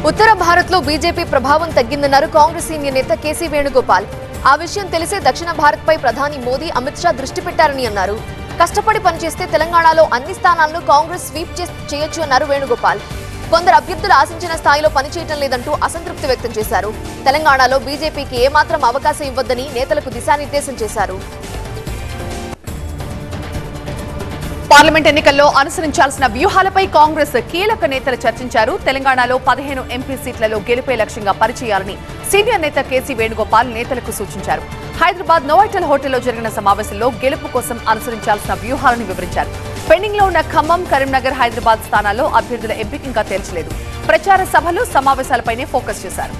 ఉత్తర భారత్ లో బీజేపీ ప్రభావం తగ్గిందన్నారు కాంగ్రెస్ సీనియర్ నేత కేసీ వేణుగోపాల్ ఆ విషయం తెలిసే దక్షిణ భారత్ పై ప్రధాని మోదీ అమిత్ షా దృష్టి పెట్టారని అన్నారు కష్టపడి పనిచేస్తే తెలంగాణలో అన్ని స్థానాలను కాంగ్రెస్ స్వీప్ చేస్- చేయొచ్చు అన్నారు వేణుగోపాల్ కొందరు అభ్యర్థులు ఆశించిన స్థాయిలో పనిచేయటం లేదంటూ అసంతృప్తి వ్యక్తం చేశారు తెలంగాణలో బీజేపీకి ఏమాత్రం అవకాశం ఇవ్వొద్దని నేతలకు దిశానిర్దేశం చేశారు పార్లమెంట్ ఎన్నికల్లో అనుసరించాల్సిన వ్యూహాలపై కాంగ్రెస్ కీలక నేతలు చర్చించారు తెలంగాణలో పదిహేను ఎంపీ సీట్లలో గెలుపే లక్ష్యంగా పరిచేయాలని సీనియర్ నేత కేసీ వేణుగోపాల్ నేతలకు సూచించారు హైదరాబాద్ నోవాటల్ హోటల్లో జరిగిన సమావేశంలో గెలుపు కోసం అనుసరించాల్సిన వ్యూహాలను వివరించారు పెండింగ్ లో ఉన్న ఖమ్మం కరీంనగర్ హైదరాబాద్ స్థానాల్లో అభ్యర్థుల ఎంపిక ఇంకా తేల్చలేదు ప్రచార సభలు సమావేశాలపైనే ఫోకస్ చేశారు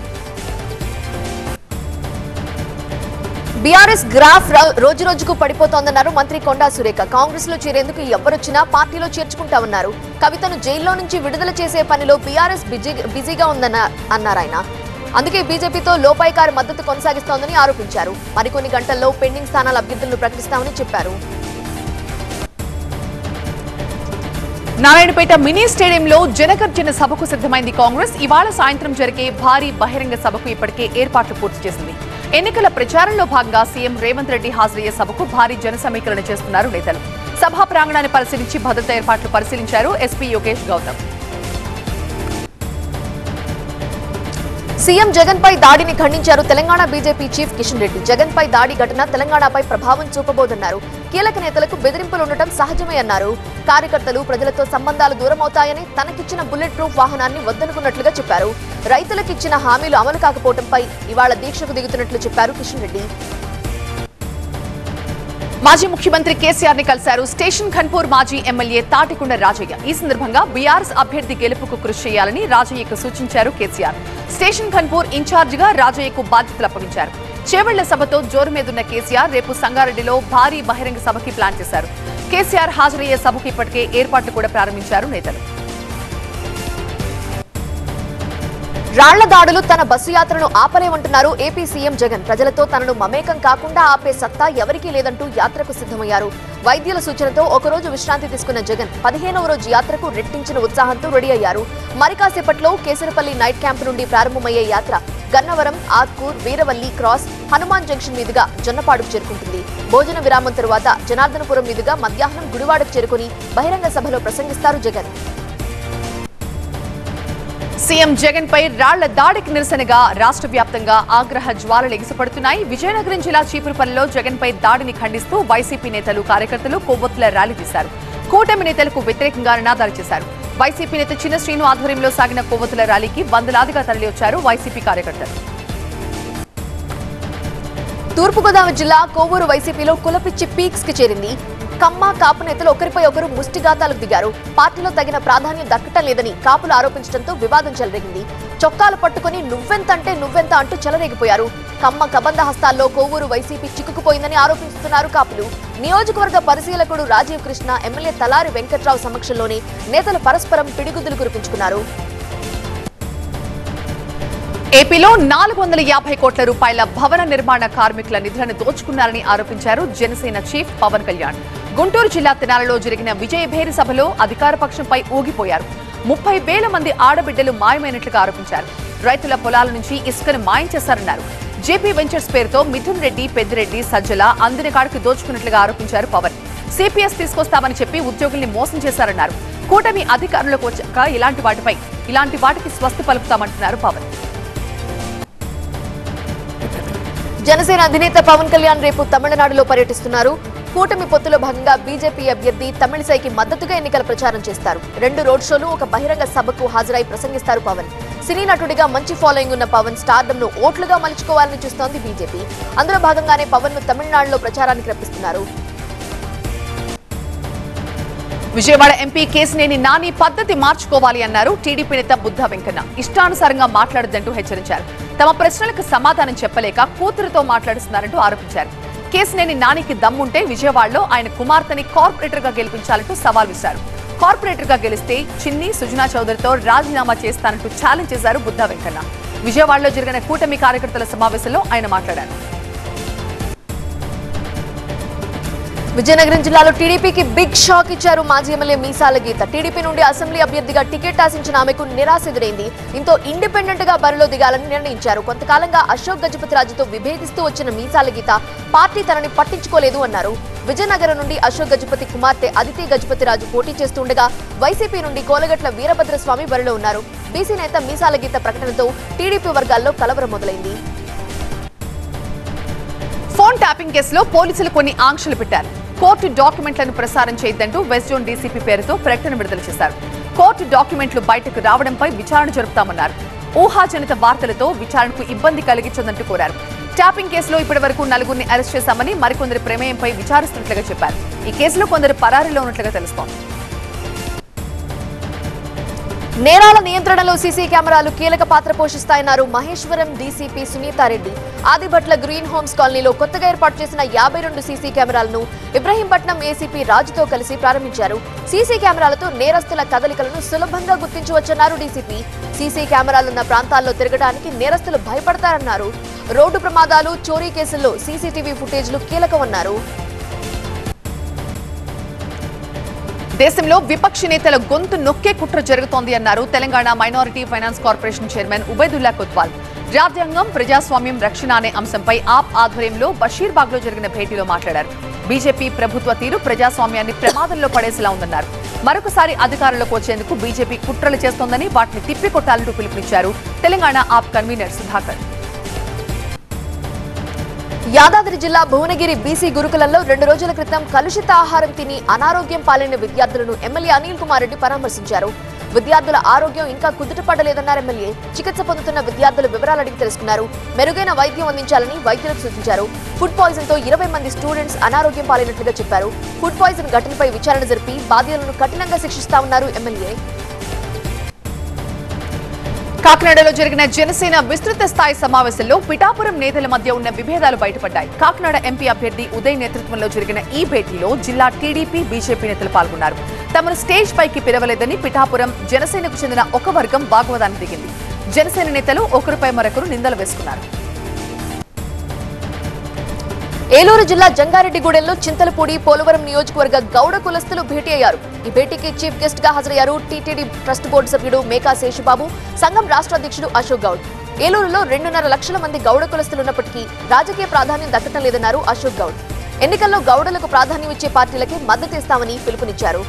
బీఆర్ఎస్ గ్రాఫ్ ర- రోజు రోజుకు పడిపోతోందన్నారు మంత్రి కొండా సురేఖ కాంగ్రెస్ లో చేరేందుకు ఎవరొచ్చినా పార్టీలో చేర్చుకుంటామన్నారు కవితను జైల్లో నుంచి విడుదల చేసే పనిలో బీఆర్ఎస్ బిజీ- బిజీగా ఉందన్న అన్నారు ఆయన అందుకే బీజేపీతో లోపాయికారి మద్దతు కొనసాగిస్తోందని ఆరోపించారు మరికొన్ని గంటల్లో పెండింగ్ స్థానాల అభ్యర్థులను ప్రకటిస్తామని చెప్పారు నారాయణపేట మినీ స్టేడియంలో జనగర్జన సభకు సిద్ధమైంది కాంగ్రెస్ ఇవాళ సాయంత్రం జరిగే భారీ బహిరంగ సభకు ఇప్పటికే ఏర్పాట్లు పూర్తి చేసింది ఎన్నికల ప్రచారంలో భాగంగా సీఎం రేవంత్ రెడ్డి హాజరయ్యే సభకు భారీ జన సమీకరణ చేస్తున్నారు నేతలు సభా ప్రాంగణాన్ని పరిశీలించి భద్రతా ఏర్పాట్లు పరిశీలించారు ఎస్పీ యోగేష్ గౌతమ్ సీఎం జగన్ పై దాడిని ఖండించారు తెలంగాణ బీజేపీ చీఫ్ కిషన్ రెడ్డి జగన్ పై దాడి ఘటన తెలంగాణపై ప్రభావం చూపబోదన్నారు కీలక నేతలకు బెదిరింపులు ఉండటం సహజమే అన్నారు కార్యకర్తలు ప్రజలతో సంబంధాలు దూరమవుతాయని తనకిచ్చిన బుల్లెట్ ప్రూఫ్ వాహనాన్ని వద్దనుకున్నట్లుగా చెప్పారు రైతులకిచ్చిన హామీలు అమలు కాకపోవడంపై ఇవాళ దీక్షకు దిగుతున్నట్లు చెప్పారు కిషన్ రెడ్డి మాజీ ముఖ్యమంత్రి కేసీఆర్ ని కలిశారు స్టేషన్ ఖన్పూర్ మాజీ ఎమ్మెల్యే తాటికొండ రాజయ్య ఈ సందర్భంగా బీఆర్ఎస్ అభ్యర్థి గెలుపుకు కృషి చేయాలని రాజయ్యకు సూచించారు కేసీఆర్ స్టేషన్ ఖన్పూర్ ఇన్ఛార్జిగా రాజయ్యకు బాధ్యతలు అప్పగించారు చేవళ్ల సభతో జోరు మీదున్న కేసీఆర్ రేపు సంగారెడ్డిలో భారీ బహిరంగ సభకి ప్లాన్ చేశారు కేసీఆర్ హాజరయ్యే సభకు ఇప్పటికే ఏర్పాట్లు కూడా ప్రారంభించారు నేతలు రాళ్ల దాడులు తన బస్సు యాత్రను ఆపలేమంటున్నారు ఏపీ సీఎం జగన్ ప్రజలతో తనను మమేకం కాకుండా ఆపే సత్తా ఎవరికీ లేదంటూ యాత్రకు సిద్ధమయ్యారు వైద్యుల సూచనతో ఒకరోజు విశ్రాంతి తీసుకున్న జగన్ పదిహేనవ రోజు యాత్రకు రెట్టించిన ఉత్సాహంతో రెడీ అయ్యారు మరి కాసేపట్లో కేసరపల్లి నైట్ క్యాంప్ నుండి ప్రారంభమయ్యే యాత్ర గన్నవరం ఆత్కూర్ వీరవల్లి క్రాస్ హనుమాన్ జంక్షన్ మీదుగా జొన్నపాడుకు చేరుకుంటుంది భోజన విరామం తరువాత జనార్దనపురం మీదుగా మధ్యాహ్నం గుడివాడకు చేరుకుని బహిరంగ సభలో ప్రసంగిస్తారు జగన్ సీఎం జగన్ పై రాళ్ల దాడికి నిరసనగా రాష్ట్ర వ్యాప్తంగా ఆగ్రహ జ్వాలలు ఎగిసిపడుతున్నాయి విజయనగరం జిల్లా చీపురుపల్లిలో జగన్ పై దాడిని ఖండిస్తూ వైసీపీ నేతలు కార్యకర్తలు కొవ్వొత్తుల ర్యాలీ తీశారు కూటమి నేతలకు వ్యతిరేకంగా నినాదాలు చేశారు వైసీపీ నేత చిన్న శ్రీను ఆధ్వర్యంలో సాగిన కొవ్వొత్తుల ర్యాలీకి వందలాదిగా తరలివచ్చారు వైసీపీ కార్యకర్తలు తూర్పుగోదావరి జిల్లా కోవూరు వైసీపీలో కులపిచ్చి పీక్స్ కి చేరింది కమ్మ కాపు నేతలు ఒకరిపై ఒకరు ముష్టిఘాతాలకు దిగారు పార్టీలో తగిన ప్రాధాన్యం దక్కటం లేదని కాపులు ఆరోపించడంతో వివాదం చెలరేగింది చొక్కాలు పట్టుకుని నువ్వెంతంటే నువ్వెంత అంటూ చెలరేగిపోయారు కమ్మ కబంధ హస్తాల్లో కోవూరు వైసీపీ చిక్కుకుపోయిందని ఆరోపిస్తున్నారు కాపులు నియోజకవర్గ పరిశీలకుడు రాజీవ్ కృష్ణ ఎమ్మెల్యే తలారి వెంకట్రావు సమక్షంలోనే నేతలు పరస్పరం పిడిగుద్దులు కురిపించుకున్నారు ఏపీలో నాలుగు వందల యాభై కోట్ల రూపాయల భవన నిర్మాణ కార్మికుల నిధులను దోచుకున్నారని ఆరోపించారు జనసేన చీఫ్ పవన్ కళ్యాణ్ గుంటూరు జిల్లా తెనాలలో జరిగిన విజయభేరి సభలో అధికార పక్షంపై ఊగిపోయారు ముప్పై వేల మంది ఆడబిడ్డలు మాయమైనట్లుగా ఆరోపించారు రైతుల పొలాల నుంచి ఇసుకను మాయం చేశారన్నారు జేపీ వెంచర్స్ పేరుతో మిథున్ రెడ్డి పెద్దిరెడ్డి సజ్జల అందిన కాడికి దోచుకున్నట్లుగా ఆరోపించారు పవన్ సిపిఎస్ తీసుకొస్తామని చెప్పి ఉద్యోగుల్ని మోసం చేశారన్నారు కూటమి అధికారంలోకి వచ్చాక ఇలాంటి వాటిపై ఇలాంటి వాటికి స్వస్తి పలుకుతామంటున్నారు పవన్ జనసేన అధినేత పవన్ కళ్యాణ్ రేపు తమిళనాడులో పర్యటిస్తున్నారు కూటమి పొత్తులో భాగంగా బీజేపీ అభ్యర్థి తమిళిసైకి మద్దతుగా ఎన్నికల ప్రచారం చేస్తారు రెండు రోడ్ షోలు ఒక బహిరంగ సభకు హాజరై ప్రసంగిస్తారు పవన్ సినీ నటుడిగా మంచి ఫాలోయింగ్ ఉన్న పవన్ స్టార్డమ్ ను ఓట్లుగా మలుచుకోవాలని చూస్తోంది బీజేపీ అందులో భాగంగానే పవన్ ను తమిళనాడులో ప్రచారానికి రప్పిస్తున్నారు విజయవాడ ఎంపీ కేసినేని నాని పద్ధతి మార్చుకోవాలి అన్నారు టీడీపీ నేత బుద్ధ వెంకన్న ఇష్టానుసారంగా మాట్లాడొద్దంటూ హెచ్చరించారు తమ ప్రశ్నలకు సమాధానం చెప్పలేక కూతురుతో మాట్లాడుస్తున్నారంటూ ఆరోపించారు కేసినేని నానికి దమ్ముంటే విజయవాడలో ఆయన కుమార్తెని కార్పొరేటర్ గా గెలిపించాలంటూ సవాల్ విసిరారు కార్పొరేటర్ గా గెలిస్తే చిన్ని సుజనా చౌదరితో రాజీనామా చేస్తానంటూ ఛాలెంజ్ చేశారు బుద్ధ వెంకన్న విజయవాడలో జరిగిన కూటమి కార్యకర్తల సమావేశంలో ఆయన మాట్లాడారు విజయనగరం జిల్లాలో టీడీపీకి బిగ్ షాక్ ఇచ్చారు మాజీ ఎమ్మెల్యే మీసాల గీత టీడీపీ నుండి అసెంబ్లీ అభ్యర్థిగా టికెట్ ఆశించిన ఆమెకు నిరాశ ఎదురైంది దీంతో ఇండిపెండెంట్ గా బరిలో దిగాలని నిర్ణయించారు కొంతకాలంగా అశోక్ గజపతిరాజుతో విభేదిస్తూ వచ్చిన మీసాల గీత పార్టీ తనని పట్టించుకోలేదు అన్నారు విజయనగరం నుండి అశోక్ గజపతి కుమార్తె అదితి గజపతిరాజు పోటీ చేస్తుండగా వైసీపీ నుండి కోలగట్ల వీరభద్రస్వామి బరిలో ఉన్నారు బీసీ నేత మీసాల గీత ప్రకటనతో టీడీపీ వర్గాల్లో కలవరం మొదలైంది ఫోన్ ట్యాపింగ్ కేసులో పోలీసులు కొన్ని ఆంక్షలు పెట్టారు కోర్టు డాక్యుమెంట్లను ప్రసారం చేయొద్దంటూ వెస్ట్ జోన్ డీసీపీ పేరుతో ప్రకటన విడుదల చేశారు కోర్టు డాక్యుమెంట్లు బయటకు రావడంపై విచారణ జరుపుతామన్నారు ఊహాజనిత వార్తలతో విచారణకు ఇబ్బంది కలిగించొద్దంటూ కోరారు ట్యాపింగ్ కేసులో ఇప్పటివరకు నలుగురిని అరెస్ట్ చేశామని మరికొందరి ప్రమేయంపై విచారిస్తున్నట్లుగా చెప్పారు ఈ కేసులో కొందరు పరారీలో ఉన్నట్లుగా తెలుస్తోంది నేరాల నియంత్రణలో సీసీ కెమెరాలు కీలక పాత్ర పోషిస్తాయన్నారు Maheshwaram DCP Sunitha Reddy Adibhatla green homes కాలనీలో కొత్తగా ఏర్పాటు చేసిన యాభై రెండు సీసీ కెమెరాలను ఇబ్రహీంపట్నం ఏసీపీ రాజుతో కలిసి ప్రారంభించారు సీసీ కెమెరాలతో నేరస్తుల కదలికలను సులభంగా గుర్తించవచ్చన్నారు డీసీపీ సీసీ కెమెరాలున్న ప్రాంతాల్లో తిరగడానికి నేరస్తులు భయపడతారన్నారు రోడ్డు ప్రమాదాలు చోరీ కేసుల్లో సీసీటీవీ ఫుటేజ్లు కీలకమన్నారు దేశంలో విపక్ష నేతల గొంతు నొక్కే కుట్ర జరుగుతోంది అన్నారు Telangana minority finance corporation chairman Ubaidullah Kotwal రాజ్యాంగం ప్రజాస్వామ్యం రక్షణ అనే అంశంపై ఆప్ ఆధ్వర్యంలో బషీర్బాగ్ లో జరిగిన భేటీలో మాట్లాడారు బీజేపీ ప్రభుత్వ తీరు ప్రజాస్వామ్యాన్ని ప్రమాదంలో పడేసేలా ఉందన్నారు మరొకసారి అధికారంలోకి వచ్చేందుకు బీజేపీ కుట్రలు చేస్తోందని వాటిని తిప్పికొట్టాలంటూ పిలుపునిచ్చారు తెలంగాణ ఆప్ కన్వీనర్ సుధాకర్ యాదాద్రి జిల్లా భువనగిరి బీసీ గురుకులంలో రెండు రోజుల క్రితం కలుషిత ఆహారం తిని అనారోగ్యం పాలైన విద్యార్థులను ఎమ్మెల్యే అనిల్ కుమార్ రెడ్డి పరామర్శించారు విద్యార్థుల ఆరోగ్యం ఇంకా కుదుట పడలేదన్నారు ఎమ్మెల్యే చికిత్స పొందుతున్న విద్యార్థుల వివరాలు అడిగి తెలుసుకున్నారు మెరుగైన వైద్యం అందించాలని వైద్యులకు సూచించారు ఫుడ్ పాయిజన్ తో ఇరవై మంది స్టూడెంట్స్ అనారోగ్యం పాలైనట్లుగా చెప్పారు ఫుడ్ పాయిజన్ ఘటనపై విచారణ జరిపి బాధ్యులను కఠినంగా శిక్షిస్తామన్నారు ఎమ్మెల్యే కాకినాడలో జరిగిన జనసేన విస్తృత స్థాయి సమావేశంలో పిఠాపురం నేతల మధ్య ఉన్న విభేదాలు బయటపడ్డాయి కాకినాడ ఎంపీ అభ్యర్థి ఉదయ్ నేతృత్వంలో జరిగిన ఈ భేటీలో జిల్లా టీడీపీ బీజేపీ నేతలు పాల్గొన్నారు తమను స్టేజ్ పైకి పిలవలేదని పిఠాపురం జనసేనకు చెందిన ఒక వర్గం వాగ్వాదానికి దిగింది జనసేన నేతలు ఒకరిపై మరొకరు నిందలు వేసుకున్నారు ఏలూరు జిల్లా జంగారెడ్డిగూడెంలో చింతలపూడి పోలవరం నియోజకవర్గ గౌడ కులస్తులు భేటీ అయ్యారు ఈ భేటీకి చీఫ్ గెస్ట్ గా హాజరయ్యారు టీటీడీ ట్రస్ట్ బోర్డు సభ్యుడు మేకా శేషుబాబు సంఘం రాష్ట్ర అధ్యక్షుడు అశోక్ గౌడ్ ఏలూరులో రెండున్నర లక్షల మంది గౌడ కులస్తులు ఉన్నప్పటికీ రాజకీయ ప్రాధాన్యం దక్కటం లేదన్నారు అశోక్ గౌడ్ ఎన్నికల్లో గౌడలకు ప్రాధాన్యం ఇచ్చే పార్టీలకే మద్దతు ఇస్తామని పిలుపునిచ్చారు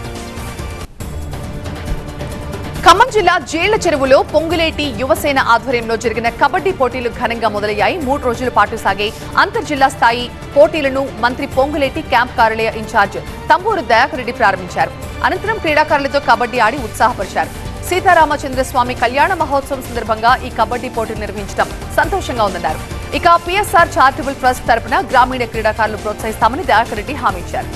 ఖమ్మం జిల్లా జేళ్ల చెరువులో పొంగులేటి యువసేన ఆధ్వర్యంలో జరిగిన కబడ్డీ పోటీలు ఘనంగా మొదలయ్యాయి మూడు రోజుల పాటు సాగే అంతర్జిల్లా స్థాయి పోటీలను మంత్రి పొంగులేటి క్యాంప్ కార్యాలయ ఇన్ఛార్జ్ తంబూరు దయాకర్ రెడ్డి ప్రారంభించారు అనంతరం క్రీడాకారులతో కబడ్డీ ఆడి ఉత్సాహపరిచారు సీతారామచంద్ర స్వామి కళ్యాణ మహోత్సవం సందర్భంగా ఈ కబడ్డీ పోటీలు నిర్వహించడం సంతోషంగా ఉందన్నారు ఇక పిఎస్ఆర్ చారిటబుల్ ట్రస్ట్ తరపున గ్రామీణ క్రీడాకారులు ప్రోత్సహిస్తామని దయాకర్ రెడ్డి హామీ ఇచ్చారు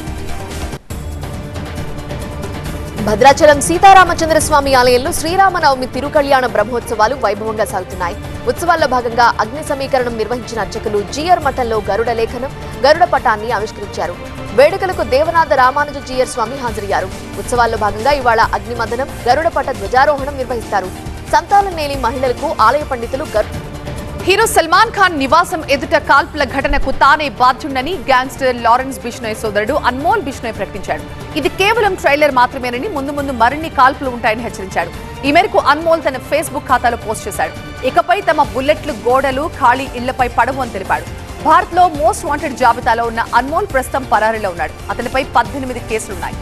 భద్రాచలం సీతారామచంద్ర స్వామి ఆలయంలో శ్రీరామనవమి తిరుకళ్యాణ బ్రహ్మోత్సవాలు వైభవంగా సాగుతున్నాయి ఉత్సవాల్లో భాగంగా అగ్ని సమీకరణం నిర్వహించిన అర్చకులు జీఆర్ మఠంలో గరుడ లేఖనం గరుడ పటాన్ని ఆవిష్కరించారు వేడుకలకు దేవనాథ రామానుజ జీయర్ స్వామి హాజరయ్యారు ఉత్సవాల్లో భాగంగా ఇవాళ అగ్నిమదనం గరుడ పట ధ్వజారోహణం నిర్వహిస్తారు సంతానం నేలి మహిళలకు ఆలయ పండితులు గరు హీరో సల్మాన్ ఖాన్ నివాసం ఎదుట కాల్పుల ఘటనకు తానే బాధ్యుడని గ్యాంగ్స్టర్ లారెన్స్ బిష్నోయ్ సోదరుడు అన్మోల్ బిష్నోయ్ ప్రకటించాడు ఇది కేవలం ట్రైలర్ మాత్రమేనని ముందు ముందు మరిన్ని కాల్పులు ఉంటాయని హెచ్చరించాడు ఈ మేరకు అన్మోల్ తన ఫేస్బుక్ ఖాతాలో పోస్ట్ చేశాడు ఇకపై తమ బుల్లెట్లు గోడలు ఖాళీ ఇళ్లపై పడవు అని తెలిపాడు భారత్ లో మోస్ట్ వాంటెడ్ జాబితాలో ఉన్న అన్మోల్ ప్రస్తుతం పరారీలో ఉన్నాడు అతనిపై పద్దెనిమిది కేసులున్నాయి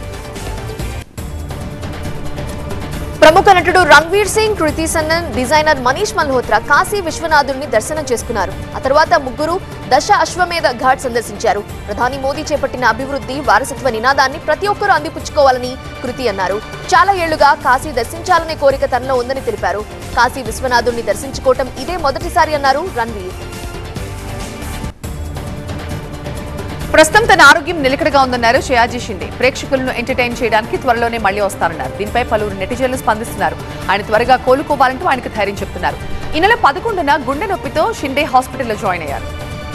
ప్రముఖ నటుడు రణ్వీర్ సింగ్ కృతి సన్నన్ డిజైనర్ మనీష్ మల్హోత్రా కాశీ విశ్వనాథుడిని దర్శనం చేసుకున్నారు ఆ తర్వాత ముగ్గురు దశ అశ్వమేధ ఘాట్ సందర్శించారు ప్రధాని మోదీ చేపట్టిన అభివృద్ధి వారసత్వ నినాదాన్ని ప్రతి ఒక్కరూ అందిపుచ్చుకోవాలని కృతి అన్నారు చాలా ఏళ్లుగా కాశీ దర్శించాలనే కోరిక తనలో ఉందని తెలిపారు కాశీ విశ్వనాథుడిని దర్శించుకోవటం ఇదే మొదటిసారి అన్నారు రణ్వీర్ ప్రస్తుతం తన ఆరోగ్యం నిలకడగా ఉందన్నారు షయాజీ షిండే ప్రేక్షకులను ఎంటర్టైన్ చేయడానికి త్వరలోనే మళ్లీ వస్తారన్నారు దీనిపై పలువురు నెటిజన్లు స్పందిస్తున్నారు ఆయన త్వరగా కోలుకోవాలంటూ ఆయనకు ధైర్యం చెప్తున్నారు ఈ నెల పదకొండున గుండె నొప్పితో షిండే హాస్పిటల్లో జాయిన్ అయ్యారు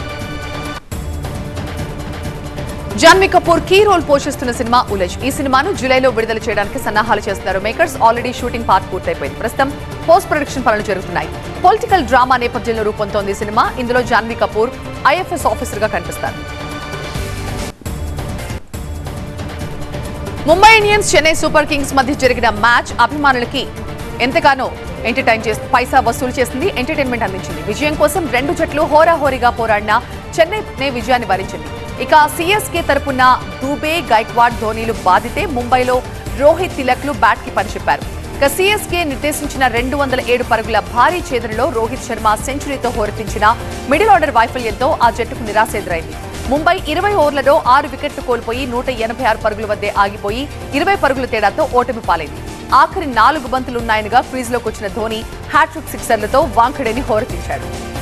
జాన్వీ కపూర్ కీ రోల్ పోషిస్తున్న సినిమా ఉలజ్ ఈ సినిమాను జూలైలో విడుదల చేయడానికి సన్నాహాలు చేస్తున్నారు మేకర్స్ ఆల్రెడీ షూటింగ్ పార్ట్ పూర్తయిపోయింది ప్రస్తుతం పోస్ట్ ప్రొడక్షన్ పనులు జరుగుతున్నాయి పొలిటికల్ డ్రామా నేపథ్యంలో రూపొందుతోంది ఈ సినిమా ఇందులో జాన్వీ కపూర్ ఐఎఫ్ఎస్ ఆఫీసర్ గా కనిపిస్తారు Mumbai Indians Chennai super kings మధ్య జరిగిన మ్యాచ్ అభిమానులకి ఎంతగానో ఎంటర్టైన్ చేసి పైసా వసూలు చేసింది ఎంటర్టైన్మెంట్ అందించింది విజయం కోసం రెండు జట్లు హోరాహోరీగా పోరాడిన చెన్నై విజయాన్ని వరించింది ఇక సిఎస్కే తరపున దూబే గైక్వాడ్ ధోనీలు బాధితే ముంబైలో రోహిత్ తిలక్లు బ్యాట్ కి పనిచెప్పారు ఇక సిఎస్కే నిర్దేశించిన రెండు వందల ఏడు పరుగుల భారీ ఛేదనలో రోహిత్ శర్మ సెంచరీతో హోరెత్తించిన మిడిల్ ఆర్డర్ వైఫల్యంతో ఆ జట్టుకు నిరాశ ఎదురైంది ముంబై ఇరవై ఓవర్లలో ఆరు వికెట్లు కోల్పోయి నూట ఎనభై ఆరు పరుగుల వద్దే ఆగిపోయి ఇరవై పరుగుల తేడాతో ఓటమి పాలైంది ఆఖరి నాలుగు బంతులున్నాయనగా క్రీజ్లోకి వచ్చిన ధోని హ్యాట్రిక్ సిక్సర్లతో వాంఖడేని హోరెత్తించాడు